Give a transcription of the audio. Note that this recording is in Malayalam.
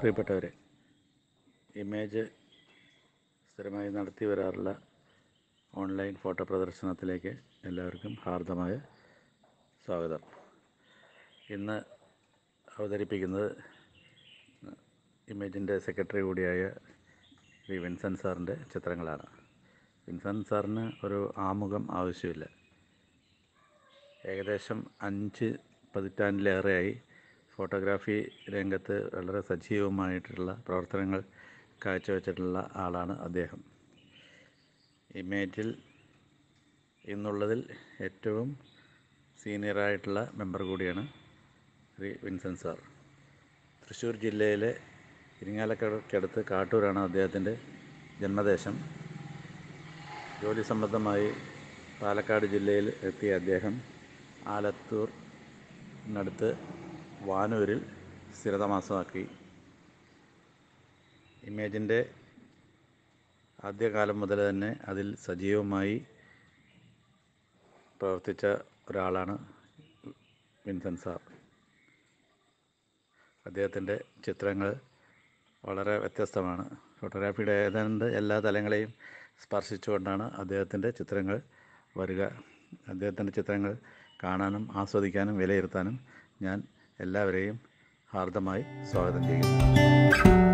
പ്രിയപ്പെട്ടവരെ ഇമേജ് സ്ഥിരമായി നടത്തി വരാറുള്ള ഓൺലൈൻ ഫോട്ടോ പ്രദർശനത്തിലേക്ക് എല്ലാവർക്കും ഹാർദമായ സ്വാഗതം ഇന്ന് അവതരിപ്പിക്കുന്നത് ഇമേജിൻ്റെ സെക്രട്ടറി കൂടിയായ ശ്രീ വിൻസെൻ്റ് സാറിൻ്റെ ചിത്രങ്ങളാണ് വിൻസെൻ്റ് സാറിന് ഒരു ആമുഖം ആവശ്യമില്ല ഏകദേശം അഞ്ച് പതിറ്റാണ്ടിലേറെയായി ഫോട്ടോഗ്രാഫി രംഗത്ത് വളരെ സജീവമായിട്ടുള്ള പ്രവർത്തനങ്ങൾ കാഴ്ചവെച്ചിട്ടുള്ള ആളാണ് അദ്ദേഹം ഇമേജിൽ ഇന്നുള്ളതിൽ ഏറ്റവും സീനിയറായിട്ടുള്ള മെമ്പർ കൂടിയാണ് ശ്രീ വിൻസെൻ്റ് സാർ തൃശ്ശൂർ ജില്ലയിലെ ഇരിങ്ങാലക്കുടയ്ക്കടുത്ത് കാട്ടൂരാണ് അദ്ദേഹത്തിൻ്റെ ജന്മദേശം ജോലി സംബന്ധമായി പാലക്കാട് ജില്ലയിൽ എത്തിയ അദ്ദേഹം ആലത്തൂരിനടുത്ത് വാനൂരിൽ സ്ഥിരതാമസമാക്കി ഇമേജിൻ്റെ ആദ്യകാലം മുതൽ തന്നെ അതിൽ സജീവമായി പ്രവർത്തിച്ച ഒരാളാണ് വിൻസെൻ്റ് സാർ അദ്ദേഹത്തിൻ്റെ ചിത്രങ്ങൾ വളരെ വ്യത്യസ്തമാണ് ഫോട്ടോഗ്രാഫിയുടെ ഏതാണ്ട് എല്ലാ തലങ്ങളെയും സ്പർശിച്ചുകൊണ്ടാണ് അദ്ദേഹത്തിൻ്റെ ചിത്രങ്ങൾ വരിക അദ്ദേഹത്തിൻ്റെ ചിത്രങ്ങൾ കാണാനും ആസ്വദിക്കാനും വിലയിരുത്താനും ഞാൻ എല്ലാവരെയും ഹാർദമായി സ്വാഗതം ചെയ്യുന്നു